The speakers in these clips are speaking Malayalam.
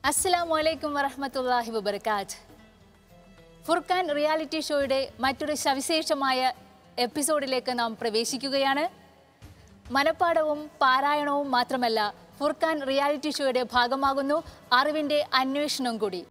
അസ്സലാമു അലൈക്കും വറഹ്മത്തുള്ളാഹി വബർക്കാത്ത് ഫുർഖാൻ റിയാലിറ്റി ഷോയുടെ മറ്റൊരു സവിശേഷമായ എപ്പിസോഡിലേക്ക് നാം പ്രവേശിക്കുകയാണ് മനപ്പാടവും പാരായണവും മാത്രമല്ല ഫുർഖാൻ റിയാലിറ്റി ഷോയുടെ ഭാഗമാകുന്നു അറിവിൻ്റെ അന്വേഷണം കൂടി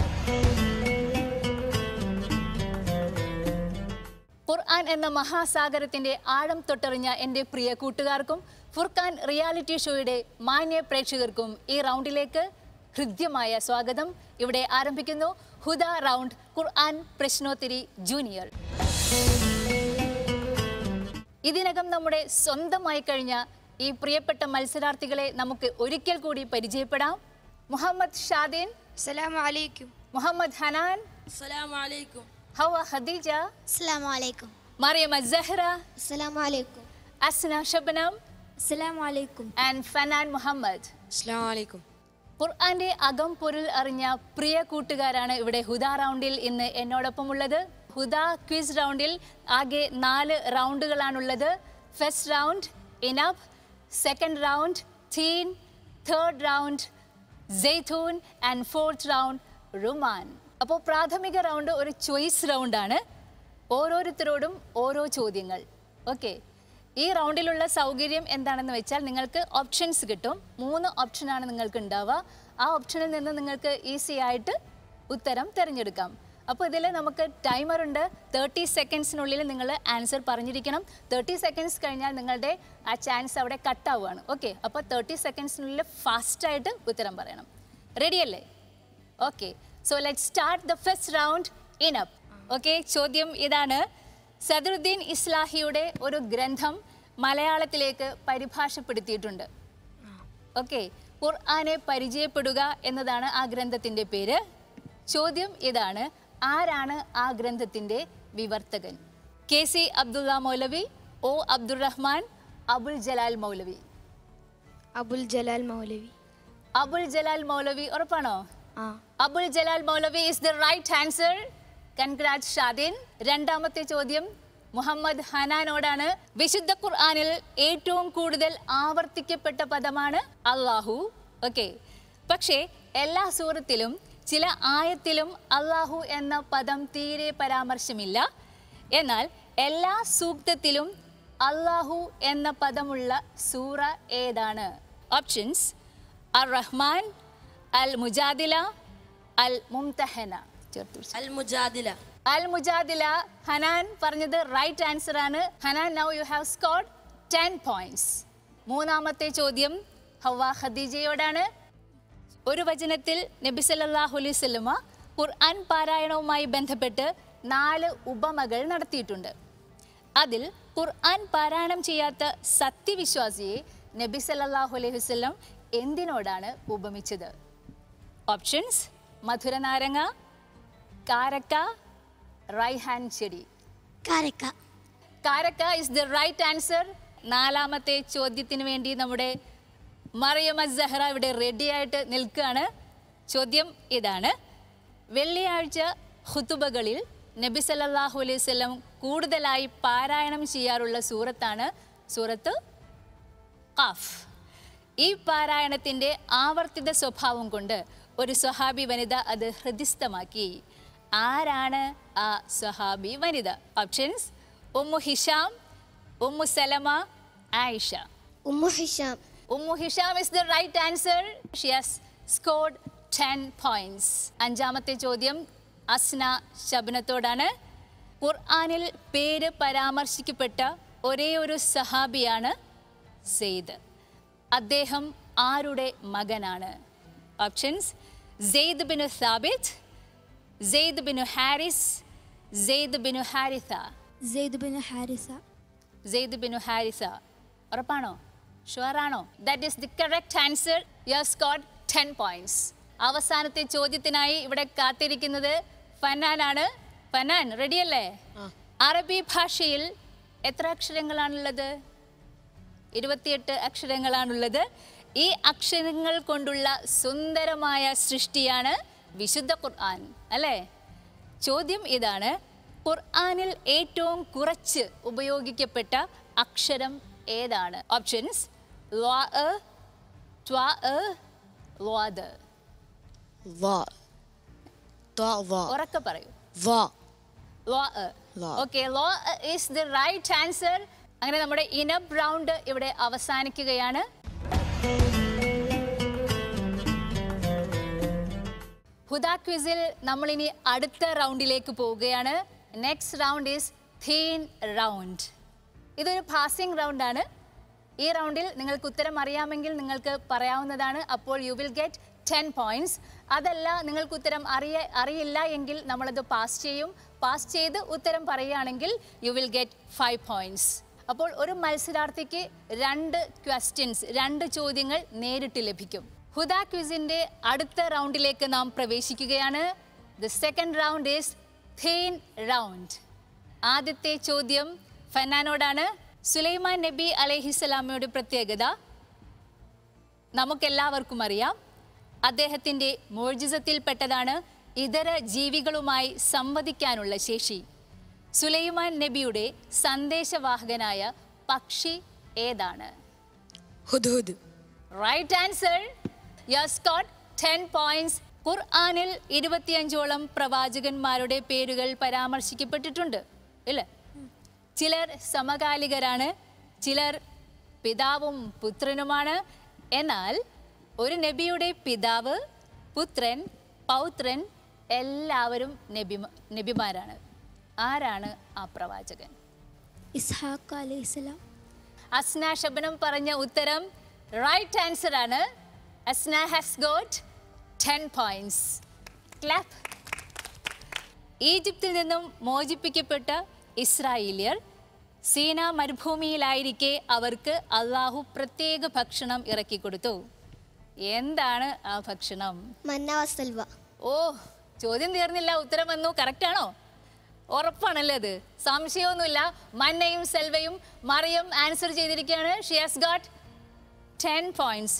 ഖുർആൻ എന്ന മഹാസാഗരത്തിന്റെ ആഴം തൊട്ടറിഞ്ഞ എൻ്റെ പ്രിയ കൂട്ടുകാർക്കും ഫുർഖാൻ റിയാലിറ്റി ഷോയുടെ മാന്യ പ്രേക്ഷകർക്കും ഈ റൗണ്ടിലേക്ക് ഹൃദ്യമായ സ്വാഗതം ഇവിടെ ആരംഭിക്കുന്നു ഹുദ റൗണ്ട് ഖുർആൻ പ്രശ്നോത്തരി ജൂനിയർ ഇതിനകം നമ്മുടെ സ്വന്തമായി കഴിഞ്ഞ ഈ പ്രിയപ്പെട്ട മത്സരാർത്ഥികളെ നമുക്ക് ഒരിക്കൽ കൂടി പരിചയപ്പെടാം മുഹമ്മദ് ഷാദീൻ السلام عليكم മുഹമ്മദ് ഹനാൻ السلام عليكم ഹവ ഖദീജ السلام عليكم മറിയം സഹ്റ السلام عليكم അസ്ന ഷബ്നം السلام عليكم ആൻഡ് ഫനാൻ മുഹമ്മദ് السلام عليكم ഖുർആന്റെ അകം പൊരുൾ അറിഞ്ഞ പ്രിയ കൂട്ടുകാരാണ് ഇവിടെ ഹുദ റൗണ്ടിൽ ഇന്ന് എന്നോടൊപ്പം ഉള്ളത് ഹുദ ക്വിസ് റൗണ്ടിൽ ആകെ നാല് റൗണ്ടുകളാണുള്ളത് ഫസ്റ്റ് റൗണ്ട് ഇനബ് സെക്കൻഡ് റൗണ്ട് തീൻ തേർഡ് റൗണ്ട് ജെയ്തൂൻ ആൻഡ് ഫോർത്ത് റൗണ്ട് റുമാൻ അപ്പോൾ പ്രാഥമിക റൗണ്ട് ഒരു ചോയ്സ് റൗണ്ടാണ് ഓരോരുത്തരോടും ഓരോ ചോദ്യങ്ങൾ ഓക്കെ ഈ റൗണ്ടിലുള്ള സൗകര്യം എന്താണെന്ന് വെച്ചാൽ നിങ്ങൾക്ക് ഓപ്ഷൻസ് കിട്ടും മൂന്ന് ഓപ്ഷനാണ് നിങ്ങൾക്ക് ഉണ്ടാവുക ആ ഓപ്ഷനിൽ നിന്ന് നിങ്ങൾക്ക് ഈസി ആയിട്ട് ഉത്തരം തിരഞ്ഞെടുക്കാം അപ്പോൾ ഇതിൽ നമുക്ക് ടൈമർ ഉണ്ട് തേർട്ടി സെക്കൻഡ്സിനുള്ളിൽ നിങ്ങൾ ആൻസർ പറഞ്ഞിരിക്കണം തേർട്ടി സെക്കൻഡ്സ് കഴിഞ്ഞാൽ നിങ്ങളുടെ ആ ചാൻസ് അവിടെ കട്ടാവുകയാണ് ഓക്കെ അപ്പോൾ തേർട്ടി സെക്കൻഡ്സിനുള്ളിൽ ഫാസ്റ്റായിട്ട് ഉത്തരം പറയണം റെഡിയല്ലേ okay so let start the first round in up okay ചോദ്യം ഇതാണ് സദറുദ്ദീൻ ഇസ്ലാഹിയുടെ ഒരു ഗ്രന്ഥം മലയാളത്തിലേക്ക് പരിഭാഷപ്പെടുത്തിയിട്ടുണ്ട് ഓക്കെ ഖുർആനെ പരിചയപ്പെടുക എന്നതാണ് ആ ഗ്രന്ഥത്തിന്റെ പേര് ചോദ്യം ഇതാണ് ആരാണ് ആ ഗ്രന്ഥത്തിന്റെ വിവർത്തകൻ K C Abdullah Maulavi O Abdurahman Abul Jalal Maulavi أبو الجلال مولوي Abul Jalal Maulavi ഉറപ്പാണോ آه Abul Jalal Maulavi is the right answer congrat Shadin രണ്ടാമത്തെ ചോദ്യം മുഹമ്മദ് ഹനാനോടാണ് വിശുദ്ധ ഖുർആനിൽ ഏറ്റവും കൂടുതൽ ആവർത്തിക്കപ്പെട്ട പദമാണ് അള്ളാഹു ഓക്കെ പക്ഷേ എല്ലാ സൂറത്തിലും ചില ആയത്തിലും അള്ളാഹു എന്ന പദം തീരെ പരാമർശമില്ല എന്നാൽ എല്ലാ സൂക്തത്തിലും അള്ളാഹു എന്ന പദമുള്ള സൂറ ഏതാണ് ഓപ്ഷൻസ് അർ റഹ്മാൻ അൽ മുജാദില അൽ മുംതഹന ചേർത്ത് പിടിച്ചോ. المجادلة അൽ മുജാദില ഹനാൻ പറഞ്ഞത് റൈറ്റ് ആൻസർ ആണ് Hanan now you have scored ten points മൂന്നാമത്തെ ചോദ്യം ഹവ ഖദീജയോടാണ് ഒരു വചനത്തിൽ നബി സല്ലല്ലാഹു അലൈഹി വസല്ലമ ഖുർആൻ പാരായണവുമായി ബന്ധപ്പെട്ട് നാല് ഉപമകൾ നടത്തിയിട്ടുണ്ട് അതിൽ ഖുർആൻ പാരായണം ചെയ്യാത്ത സത്യവിശ്വാസിയെ നബി സല്ലല്ലാഹു അലൈഹി വസല്ലം എന്തിനോടാണ് ഉപമിച്ചത് ഓപ്ഷൻസ് മധുരനാരങ്ങ കാരക്ക റൈഹാൻ ചെടി كاركا കാരക്ക ഇസ് ദ റൈറ്റ് ആൻസർ നാലാമത്തെ ചോദ്യത്തിന് വേണ്ടി നമ്മുടെ മറിയം സഹ്റ ഇവിടെ റെഡി ആയിട്ട് നിൽക്കുകയാണ് ചോദ്യം ഇതാണ് വെള്ളിയാഴ്ച ഹുത്തുബകളിൽ നബി സല്ലല്ലാഹു അലൈഹി വസല്ലം കൂടുതലായി പാരായണം ചെയ്യാറുള്ള സൂറത്താണ് സൂറത്ത് ഖാഫ് ഈ പാരായണത്തിൻ്റെ ആവർത്തിത സ്വഭാവം കൊണ്ട് ഒരു സ്വഹാബി വനിത അത് ഹൃദിസ്ഥമാക്കി ആരാണ് ആ സ്വഹാബി വനിത options Ummu Hisham Ummu Salama Ayisha أم هشام Ummu Hisham is the right answer she has scored ten points അഞ്ചാമത്തെ ചോദ്യം അസ്ന ശബനത്തോടാണ് ഖുർആനിൽ പേര് പരാമർശിക്കപ്പെട്ട ഒരേ ഒരു സഹാബിയാണ് സെയ്ദ് അദ്ദേഹം ആരുടെ മകനാണ് ഓപ്ഷൻസ് സെയ്ദ് ബിനു സാബിത്ത് സെയ്ദ് ബിനു ഹാരിസ് സെയ്ദ് ബിനു ഹാരിസ زيد بن حارثة സെയ്ദ് ബിനു ഹാരിസ ഉറപ്പാണോ ഷുവർ ആണോ that is the correct answer you scored ten points അവസാനത്തെ ചോദ്യത്തിനായി ഇവിടെ കാത്തിരിക്കുന്നത് ഫനാനാണ് ഫനാൻ റെഡിയല്ലേ അറബി ഭാഷയിൽ എത്ര അക്ഷരങ്ങളാണുള്ളത് ഇരുപത്തിയെട്ട് അക്ഷരങ്ങളാണുള്ളത് ഈ അക്ഷരങ്ങൾ കൊണ്ടുള്ള സുന്ദരമായ സൃഷ്ടിയാണ് വിശുദ്ധ ഖുർആൻ അല്ലേ ചോദ്യം ഇതാണ് ഖുർആനിൽ ഏറ്റവും കുറച്ച് ഉപയോഗിക്കപ്പെട്ട അക്ഷരം ഏതാണ് ഓപ്ഷൻസ് ത്വാ ത്വാ ദ്വാദ് ضاء ضاء ضاء ഉറക്കെ പറയൂ ضاء law Law. Okay law is the right answer അങ്ങനെ നമ്മുടെ ഇനബ് റൗണ്ട് ഇവിടെ അവസാനിക്കുകയാണ് ഹുദ ക്വിസിൽ നമ്മൾ ഇനി അടുത്ത റൗണ്ടിലേക്ക് പോവുകയാണ് നെക്സ്റ്റ് റൗണ്ട് ഈസ് തീൻ റൗണ്ട് ഇതൊരു പാസിംഗ് റൗണ്ടാണ് ഈ റൗണ്ടിൽ നിങ്ങൾക്ക് ഉത്തരം അറിയാമെങ്കിൽ നിങ്ങൾക്ക് പറയാവുന്നതാണ് അപ്പോൾ you will get ten points അതല്ല നിങ്ങൾക്ക് ഉത്തരം അറിയ അറിയില്ല എങ്കിൽ നമ്മളത് പാസ് ചെയ്യും പാസ് ചെയ്ത് ഉത്തരം പറയുകയാണെങ്കിൽ you will get five points അപ്പോൾ ഒരു മത്സരാർത്ഥിക്ക് രണ്ട് ക്വസ്റ്റ്യൻസ് രണ്ട് ചോദ്യങ്ങൾ നേരിട്ട് ലഭിക്കും ഹുദ ക്വിസിന്റെ അടുത്ത റൗണ്ടിലേക്ക് നാം പ്രവേശിക്കുകയാണ് ദ സെക്കൻഡ് റൗണ്ട് ഈസ് തീൻ റൗണ്ട് ആദ്യത്തെ ചോദ്യം ഫന്നാനോടാണ് സുലൈമാൻ നബി അലഹിസ്സലാമയുടെ പ്രത്യേകത നമുക്കെല്ലാവർക്കും അറിയാം അദ്ദേഹത്തിൻ്റെ മോർജിസത്തിൽപ്പെട്ടതാണ് ഇതര ജീവികളുമായി സംവദിക്കാനുള്ള ശേഷി സുലൈമാൻ നബിയുടെ സന്ദേശവാഹകനായ പക്ഷി ഏതാണ് هدهد right answer yes got ten points ഖുർആാനിൽ ഇരുപത്തിയഞ്ചോളം പ്രവാചകന്മാരുടെ പേരുകൾ പരാമർശിക്കപ്പെട്ടിട്ടുണ്ട് ഇല്ലേ ചിലർ സമകാലികരാണ് ചിലർ പിതാവും പുത്രനുമാണ് എന്നാൽ ഒരു നബിയുടെ പിതാവ് പുത്രൻ പൗത്രൻ എല്ലാവരും നബി നബിമാരാണ് ആരാണ് ആ പ്രവാചകൻ ഇസ്ഹാഖ് അലൈഹിസ്സലാം അസ്ന ശബനം പറഞ്ഞ ഉത്തരം റൈറ്റ് ആൻസർ ആണ് Asna has got ten points clap ഈജിപ്തിൽ നിന്നും മോചിപ്പിക്കപ്പെട്ട ഇസ്രായേലിയർ സീന മരുഭൂമിയിലായിരിക്കെ അവർക്ക് അള്ളാഹു പ്രത്യേക ഭക്ഷണം ഇറക്കിക്കൊടുത്തു എന്താണ് ആ ഭക്ഷണം മന്ന വസൽവ ഓ ചോദ്യം തീർന്നില്ല ഉത്തരം വന്നു കറക്റ്റ് ആണോ ഉറപ്പാണല്ലേ അത് സംശയമൊന്നുമില്ല മന്നയും സെൽവയും മറിയും ആൻസർ ചെയ്തിരിക്കുകയാണ് she has got ten points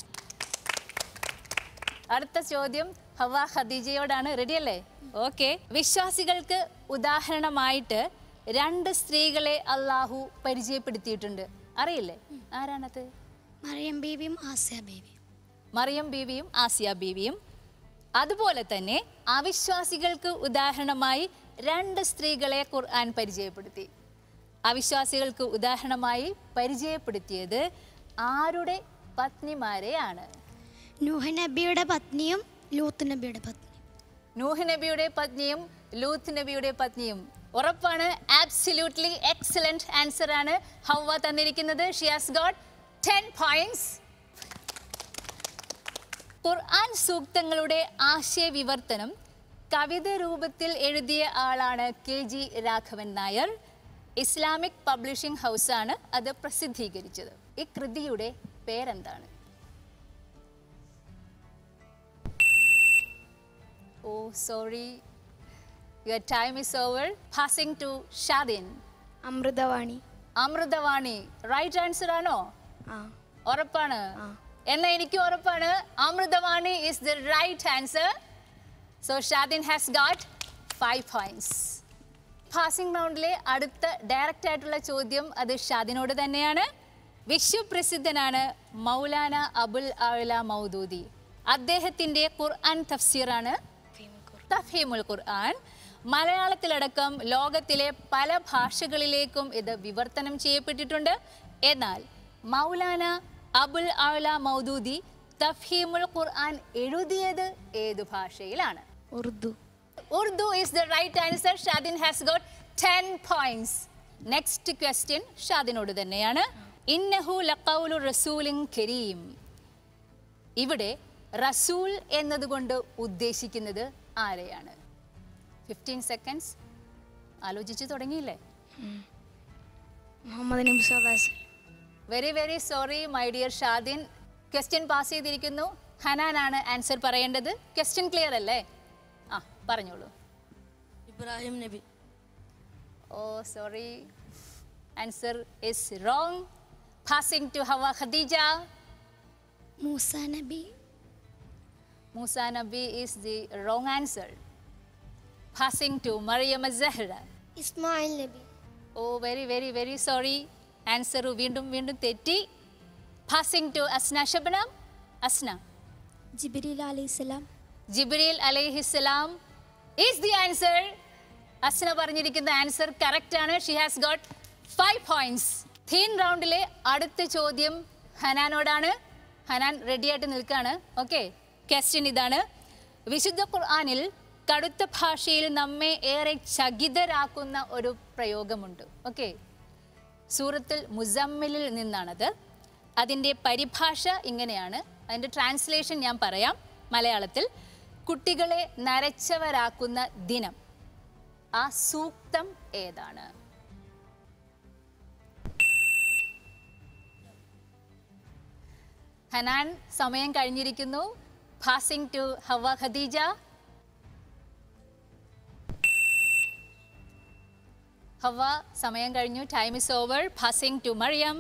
അടുത്ത ചോദ്യം ഹവ ഖദീജയോടാണ് റെഡി അല്ലേ ഓക്കെ വിശ്വാസികൾക്ക് ഉദാഹരണമായിട്ട് രണ്ട് സ്ത്രീകളെ അള്ളാഹു പരിചയപ്പെടുത്തിയിട്ടുണ്ട് അറിയില്ലേ ആരാണത് മറിയം ബീവിയും ആസിയ ബീവിയും മറിയം ബീവിയും ആസിയ ബീവിയും അതുപോലെ തന്നെ അവിശ്വാസികൾക്ക് ഉദാഹരണമായി രണ്ട് സ്ത്രീകളെ ഖുർആൻ പരിചയപ്പെടുത്തി അവിശ്വാസികൾക്ക് ഉദാഹരണമായി പരിചയപ്പെടുത്തിയത് ആരുടെ പത്നിമാരെയാണ് നൂഹ് നബിയുടെ പത്നിയും ലൂത്ത് നബിയുടെ പത്നിയും നൂഹ് നബിയുടെ പത്നിയും ലൂത്ത് നബിയുടെ പത്നിയും ഉറപ്പാണ് ആബ്സല്യൂട്ട്ലി എക്സലന്റ് ആൻസർ ആണ് ഹൗവ തന്നിരിക്കുന്നത് she has got ten points Quran സൂക്തങ്ങളുടെ ആശയവിവർത്തനം കവിത രൂപത്തിൽ എഴുതിയ ആളാണ് K G Raghavan Nair Islamic publishing ഹൗസാണ് അത് പ്രസിദ്ധീകരിച്ചത് ഈ കൃതിയുടെ പേരെന്താണ് oh sorry your time is over passing to Shadin Amritavani Amritavani right answer ആണോ ആ ഉറപ്പാണ് എന്നാ എനിക്ക് ഉറപ്പാണ് Amritavani is the right answer so Shadin has got five points passing റൗണ്ടിലെ അടുത്ത ഡയറക്റ്റ് ആയിട്ടുള്ള ചോദ്യം അത് ഷാദിനോട് തന്നെയാണ് വിശ്വപ്രസിദ്ധനാണ് മൗലാന അബുൽ ആല മൗദൂദി അദ്ദേഹത്തിന്റെ ഖുർആൻ തഫ്സീറാണ് തഫീമുൽ ഖുർആൻ മലയാളത്തിലടക്കം ലോകത്തിലെ പല ഭാഷകളിലേക്കും ഇത് വിവർത്തനം ചെയ്യപ്പെട്ടിട്ടുണ്ട് എന്നാൽ മൗലാന അബുൽ ആല മൗദൂദി തഫീമുൽ ഖുർആൻ എഴുതിയത് ഏത് ഭാഷയിലാണ് Urdu Urdu is the right answer Shadin has got ten points next question ഷാദിനോട് തന്നെയാണ് ഇന്നഹു ലഖൗലു റസൂലിൻ കരീം ഇവിടെ റസൂൽ എന്നതുകൊണ്ട് ഉദ്ദേശിക്കുന്നത് ആരെയാണ് ഫിഫ്റ്റീൻ സെക്കൻഡ്സ് ആലോചിച്ച് തുടങ്ങിയില്ലേ മുഹമ്മദ് നബി സല്ലാസ് very very sorry my dear Shadin question pass ചെയ്തിരിക്കുന്നു ഹനാനാണ് ആൻസർ പറയേണ്ടത് ക്വസ്റ്റ്യൻ ക്ലിയർ അല്ലേ ആ പറഞ്ഞോളൂ إبراهيم نبي oh sorry answer is wrong passing to Hawa Khadija Musa Nabi Musa Nabi is the wrong answer passing to Maryam Sahra Ismail Nabi oh very very very sorry answer വീണ്ടും വീണ്ടും തെറ്റി പാസിംഗ് ടു അസ്ന ഷബനം അസ്ന ജിബിരിൽ അലൈഹിസ്സലാം ജിബ്രീൽ അലൈഹിസ്സലാം ഈസ് ദി ആൻസർ അസ്ന പറഞ്ഞിരിക്കുന്ന ആൻസർ കറക്റ്റ് ആണ് she has got five points തീൻ റൗണ്ടിലെ അടുത്ത ചോദ്യം ഹനാനോടാണ് ഹനാൻ റെഡി ആയിട്ട് നിൽക്കുകയാണ് ഓക്കെ ക്വസ്റ്റ്യൻ ഇതാണ് വിശുദ്ധ ഖുർആനിൽ കടുത്ത ഭാഷയിൽ നമ്മെ ഏറെ ചകിതരാക്കുന്ന ഒരു പ്രയോഗമുണ്ട് ഓക്കെ സൂറത്തുൽ മുസമ്മിലിൽ നിന്നാണത് അതിൻ്റെ പരിഭാഷ ഇങ്ങനെയാണ് അതിൻ്റെ ട്രാൻസ്ലേഷൻ ഞാൻ പറയാം മലയാളത്തിൽ കുട്ടികളെ നരച്ചവരാക്കുന്ന ദിനം ആ സൂക്തം ഏതാണ് ഹനാൻ സമയം കഴിഞ്ഞിരിക്കുന്നു പാസിംഗ് ടു ഹവ ഖദീജ ഹവ സമയം കഴിഞ്ഞു time is over passing to Maryam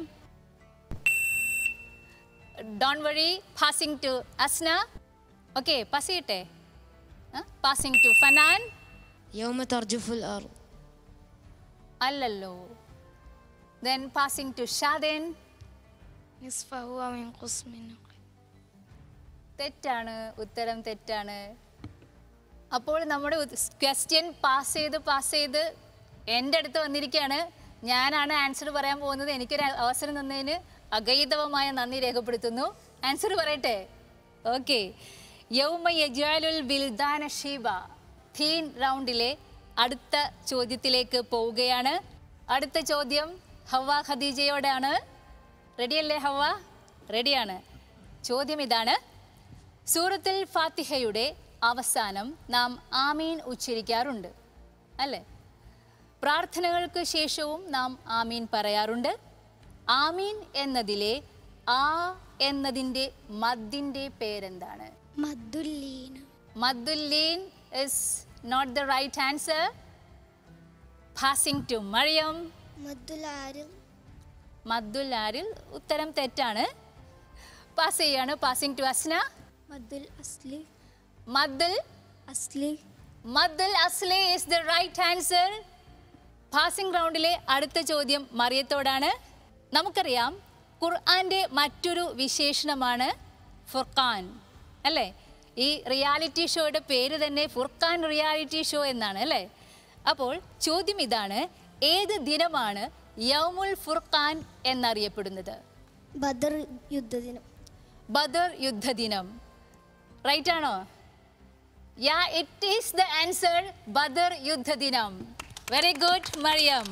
ഡോൺ വഴി passing to Asna okay pass ചെയ്യട്ടെ പാസിംഗ് ടു ഫനാൻ يوم ترجف الأرض അല്ലല്ലോ ദെൻ പാസിംഗ് ടു ഷാദേൻ نصفه أو ينقص منه തെറ്റാണ് ഉത്തരം തെറ്റാണ് അപ്പോൾ നമ്മുടെ ക്വസ്റ്റ്യൻ പാസ് ചെയ്ത് പാസ് ചെയ്ത് എൻ്റെ അടുത്ത് വന്നിരിക്കുകയാണ് ഞാനാണ് ആൻസർ പറയാൻ പോകുന്നത് എനിക്കൊരു അവസരം തന്നതിന് അഗൈതവമായ നന്ദി രേഖപ്പെടുത്തുന്നു ആൻസർ പറയട്ടെ ഓക്കെ യൗമ യജാലുൽ ബിൽദാന ഷീബ തീൻ റൗണ്ടിലെ അടുത്ത ചോദ്യത്തിലേക്ക് പോവുകയാണ് അടുത്ത ചോദ്യം ഹവ ഖദീജയോടാണ് റെഡിയല്ലേ ഹവ റെഡിയാണ് ചോദ്യം ഇതാണ് സൂറത്തുൽ ഫാത്തിഹയുടെ അവസാനം നാം ആമീൻ ഉച്ചരിക്കാറുണ്ട് അല്ലേ പ്രാർത്ഥനകൾക്ക് ശേഷവും നാം ആമീൻ പറയാറുണ്ട് ആമീൻ എന്നതിലെ ആ എന്നതിൻ്റെ മദ്ദിൻ്റെ പേരെന്താണ് മദ്ദുല്ലീന മദ്ദുല്ലീൻ is not the right answer passing to Maryam മദ്ദുലാരിൽ മദ്ദുൽ ആരിൽ ഉത്തരം തെറ്റാണ് പാസ് ചെയ്യാണ് പാസിംഗ് ടു അസ്ന മദ്ദുൽ അസ്ലി മദ്ദുൽ അസ്ലി മദ്ദൽ അസ്ലേ is the right answer passing റൗണ്ടിലെ അടുത്ത ചോദ്യം മറിയത്തോടാണ് നമുക്കറിയാം ഖുർആന്റെ മറ്റൊരു വിശേഷണമാണ് ഫുർഖാൻ അല്ലേ ഈ റിയാലിറ്റി ഷോയുടെ പേര് തന്നെ ഫുർഖാൻ റിയാലിറ്റി ഷോ എന്നാണ് അല്ലേ അപ്പോൾ ചോദ്യം ഇതാണ് ഏത് ദിനമാണ് യൗമുൽ ഫുർഖാൻ എന്നറിയപ്പെടുന്നത് ബദർ യുദ്ധദിനം ബദർ യുദ്ധദിനം റൈറ്റ് ആണോ yeah it is the answer Badr യുദ്ധദിനം very good Maryam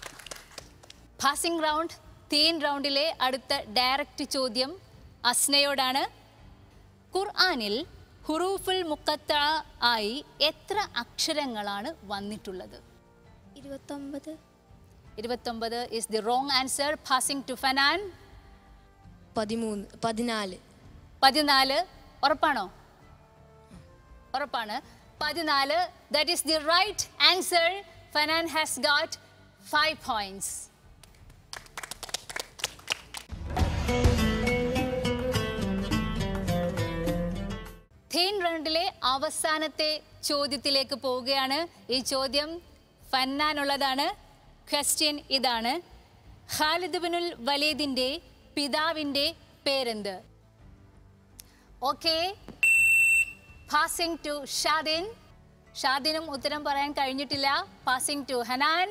passing round തീൻ റൗണ്ടിലെ അടുത്ത ഡയറക്റ്റ് ചോദ്യം അസ്നയോടാണ് ഖുർആനിൽ ഹുറൂഫുൽ മുക്കത്ത ആയി എത്ര അക്ഷരങ്ങളാണ് വന്നിട്ടുള്ളത് ഇരുപത്തൊമ്പത് ഇരുപത്തൊമ്പത് is the wrong answer passing to Fanan പതിമൂന്ന് പതിനാല് പതിനാല് ഉറപ്പാണോ ഉറപ്പാണ് പതിനാല് that is the right answer Fanan has got five points തീൻ റൗണ്ടിലെ അവസാനത്തെ ചോദ്യത്തിലേക്ക് പോവുകയാണ് ഈ ചോദ്യം ഫന്നാനുള്ളതാണ് ക്വസ്റ്റ്യൻ ഇതാണ് ഖാലിദ് ബിനുൽ വലീദിന്റെ പിതാവിന്റെ പേരെന്ത് ഓക്കെ പാസിംഗ് ടു ഷാദിൻ ഷാദിനും ഉത്തരം പറയാൻ കഴിഞ്ഞിട്ടില്ല passing to Hanan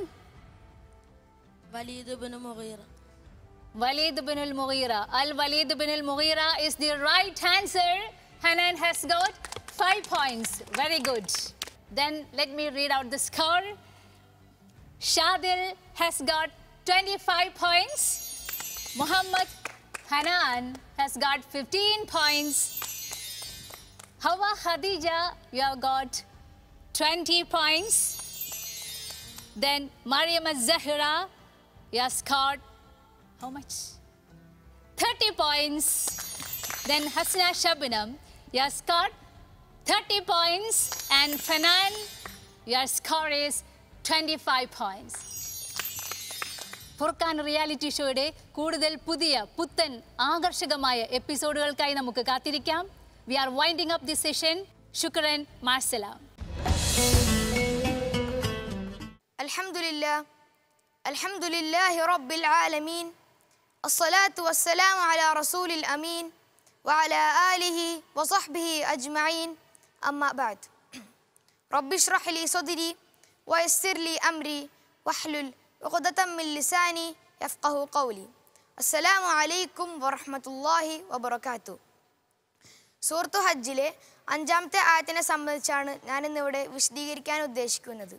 وليد بن مغيرة Walid bin al Mughira. Al Walid bin al Mughira is the right answer. Hanan has got five points. Very good. Then let me read out the score. Shadil has got 25 points. Muhammad Hanan has got 15 points. Hawa Khadija, you have got 20 points. Then Mariam Az-Zahra, you have scored how much? 30 points. Then Hasna Shabnam, your score 30 points. And Fanan, your score is 25 points. Furqan reality ഷോയുടെ കൂടുതൽ പുതിയ പുത്തൻ ആകർഷകമായ എപ്പിസോഡുകൾക്കായി നമുക്ക് കാത്തിരിക്കാം we are winding up the session ശുക്രൻ മാർസലാം الحمد لله الحمد لله رب العالمين الصلاة والسلام على رسول الأمين وعلى آله وصحبه أجمعين أما بعد رب اشرح لي صدري ويسر لي أمري واحلل عقدة من لساني يفقه قولي السلام عليكم ورحمة الله وبركاته സൂറത്തു ഹജ്ജിലെ അഞ്ചാമത്തെ ആയത്തിനെ സംബന്ധിച്ചാണ് ഞാൻ ഇന്നിവിടെ വിശദീകരിക്കാൻ ഉദ്ദേശിക്കുന്നത്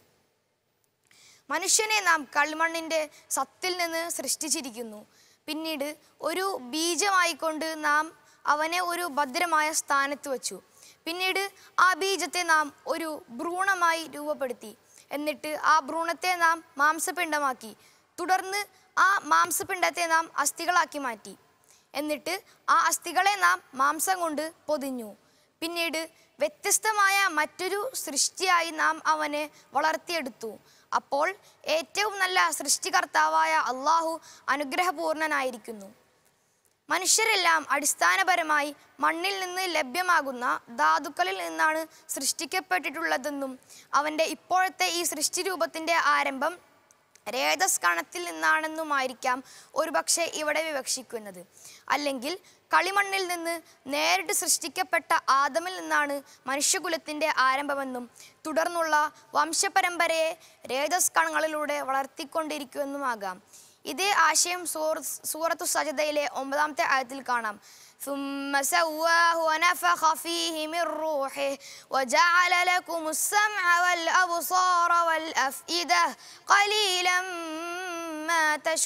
മനുഷ്യനെ നാം കളിമണ്ണിൻ്റെ സത്തിൽ നിന്ന് സൃഷ്ടിച്ചിരിക്കുന്നു പിന്നീട് ഒരു ബീജമായിക്കൊണ്ട് നാം അവനെ ഒരു ഭദ്രമായ സ്ഥാനത്ത് വച്ചു പിന്നീട് ആ ബീജത്തെ നാം ഒരു ഭ്രൂണമായി രൂപപ്പെടുത്തി എന്നിട്ട് ആ ഭ്രൂണത്തെ നാം മാംസപിണ്ഡമാക്കി തുടർന്ന് ആ മാംസപിണ്ഡത്തെ നാം അസ്ഥികളാക്കി മാറ്റി എന്നിട്ട് ആ അസ്ഥികളെ നാം മാംസം കൊണ്ട് പൊതിഞ്ഞു പിന്നീട് വ്യത്യസ്തമായ മറ്റൊരു സൃഷ്ടിയായി നാം അവനെ വളർത്തിയെടുത്തു അപ്പോൾ ഏറ്റവും നല്ല സൃഷ്ടികർത്താവായ അള്ളാഹു അനുഗ്രഹപൂർണനായിരിക്കുന്നു മനുഷ്യരെല്ലാം അടിസ്ഥാനപരമായി മണ്ണിൽ നിന്ന് ലഭ്യമാകുന്ന ധാതുക്കളിൽ നിന്നാണ് സൃഷ്ടിക്കപ്പെട്ടിട്ടുള്ളതെന്നും അവൻ്റെ ഇപ്പോഴത്തെ ഈ സൃഷ്ടിരൂപത്തിൻ്റെ ആരംഭം രേതസ് കണത്തിൽ നിന്നാണെന്നുമായിരിക്കാം ഒരുപക്ഷെ ഇവിടെ വിവക്ഷിക്കുന്നത് അല്ലെങ്കിൽ കളിമണ്ണിൽ നിന്ന് നേരിട്ട് സൃഷ്ടിക്കപ്പെട്ട ആദമിൽ നിന്നാണ് മനുഷ്യകുലത്തിൻ്റെ ആരംഭമെന്നും തുടർന്നുള്ള വംശപരമ്പരയെ രേതസ് കണങ്ങളിലൂടെ വളർത്തിക്കൊണ്ടിരിക്കുമെന്നുമാകാം ഇതേ ആശയം സൂർ സൂറത്തു സജദയിലെ ഒമ്പതാമത്തെ ആയത്തിൽ കാണാം ثم سواه ونفخ فيه من روحه وجعل لكم السمع والأبصار والأفئدة قليلا ما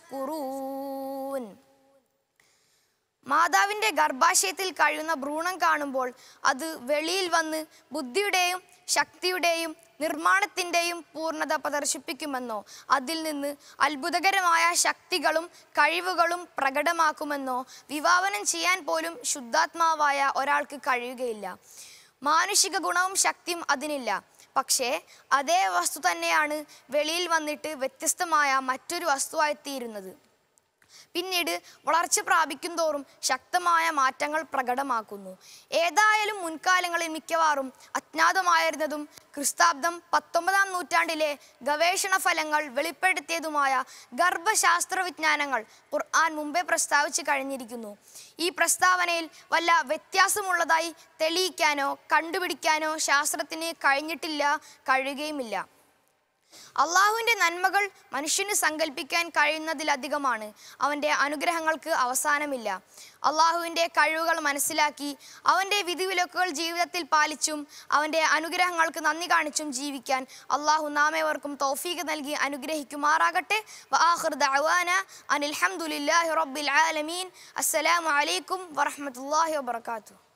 تشكرون മാതാവിൻ്റെ ഗർഭാശയത്തിൽ കഴിയുന്ന ഭ്രൂണം കാണുമ്പോൾ അത് വെളിയിൽ വന്ന് ബുദ്ധിയുടെയും ശക്തിയുടെയും നിർമ്മാണത്തിൻ്റെയും പൂർണ്ണത പ്രദർശിപ്പിക്കുമെന്നോ അതിൽ നിന്ന് അത്ഭുതകരമായ ശക്തികളും കഴിവുകളും പ്രകടമാക്കുമെന്നോ വിഭാവനം ചെയ്യാൻ പോലും ശുദ്ധാത്മാവായ ഒരാൾക്ക് കഴിയുകയില്ല മാനുഷിക ഗുണവും ശക്തിയും അതിനില്ല പക്ഷേ അതേ വസ്തു തന്നെയാണ് വെളിയിൽ വന്നിട്ട് വ്യത്യസ്തമായ മറ്റൊരു വസ്തുവായിത്തീരുന്നത് പിന്നീട് വളർച്ച പ്രാപിക്കും തോറും ശക്തമായ മാറ്റങ്ങൾ പ്രകടമാക്കുന്നു ഏതായാലും മുൻകാലങ്ങളിൽ മിക്കവാറും അജ്ഞാതമായിരുന്നതും ക്രിസ്താബ്ദം പത്തൊമ്പതാം നൂറ്റാണ്ടിലെ ഗവേഷണ ഫലങ്ങൾ വെളിപ്പെടുത്തിയതുമായ ഗർഭശാസ്ത്ര വിജ്ഞാനങ്ങൾ ഖുർആൻ മുമ്പേ പ്രസ്താവിച്ച് കഴിഞ്ഞിരിക്കുന്നു ഈ പ്രസ്താവനയിൽ വല്ല വ്യത്യാസമുള്ളതായി തെളിയിക്കാനോ കണ്ടുപിടിക്കാനോ ശാസ്ത്രത്തിന് കഴിഞ്ഞിട്ടില്ല കഴിയുകയുമില്ല അള്ളാഹുവിൻ്റെ നന്മകൾ മനുഷ്യന് സങ്കല്പിക്കാൻ കഴിയുന്നതിലധികമാണ് അവൻ്റെ അനുഗ്രഹങ്ങൾക്ക് അവസാനമില്ല അള്ളാഹുവിൻ്റെ കഴിവുകൾ മനസ്സിലാക്കി അവൻ്റെ വിധിവിലക്കുകൾ ജീവിതത്തിൽ പാലിച്ചും അവൻ്റെ അനുഗ്രഹങ്ങൾക്ക് നന്ദി കാണിച്ചും ജീവിക്കാൻ അള്ളാഹു നാമേവർക്കും തൗഫീഖ് നൽകി അനുഗ്രഹിക്കുമാറാകട്ടെ വആഖിർ ദഅവാന അനിൽ ഹംദുലില്ലാഹി റബ്ബിൽ ആലമീൻ അസ്സലാമു അലൈക്കും വറഹ്മത്തുള്ളാഹി വബറകാതുഹു